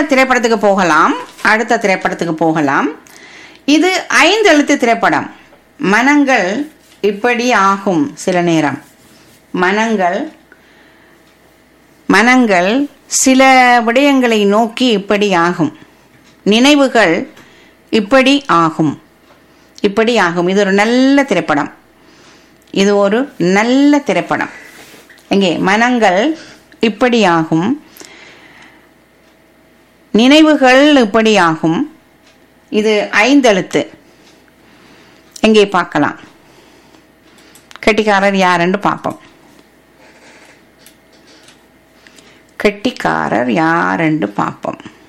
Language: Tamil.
திரைப்படத்துக்கு போகலாம் அடுத்த திரைப்படத்துக்கு போகலாம் இது ஐந்து எழுத்து திரைப்படம் மனங்கள் இப்படி ஆகும் சில நேரம் மனங்கள் மனங்கள் சில விடயங்களை நோக்கி இப்படி ஆகும் நினைவுகள் இப்படி ஆகும் இப்படி ஆகும் இது ஒரு நல்ல திரைப்படம் இது ஒரு நல்ல திரைப்படம் எங்கே மனங்கள் இப்படி ஆகும் நினைவுகள் இப்படி ஆகும் இது ஐந்தெழுத்து எங்கே பார்க்கலாம் கெட்டிக்காரர் யாருன்னு பார்ப்போம் கெட்டிக்காரர் யாருன்னு பார்ப்போம்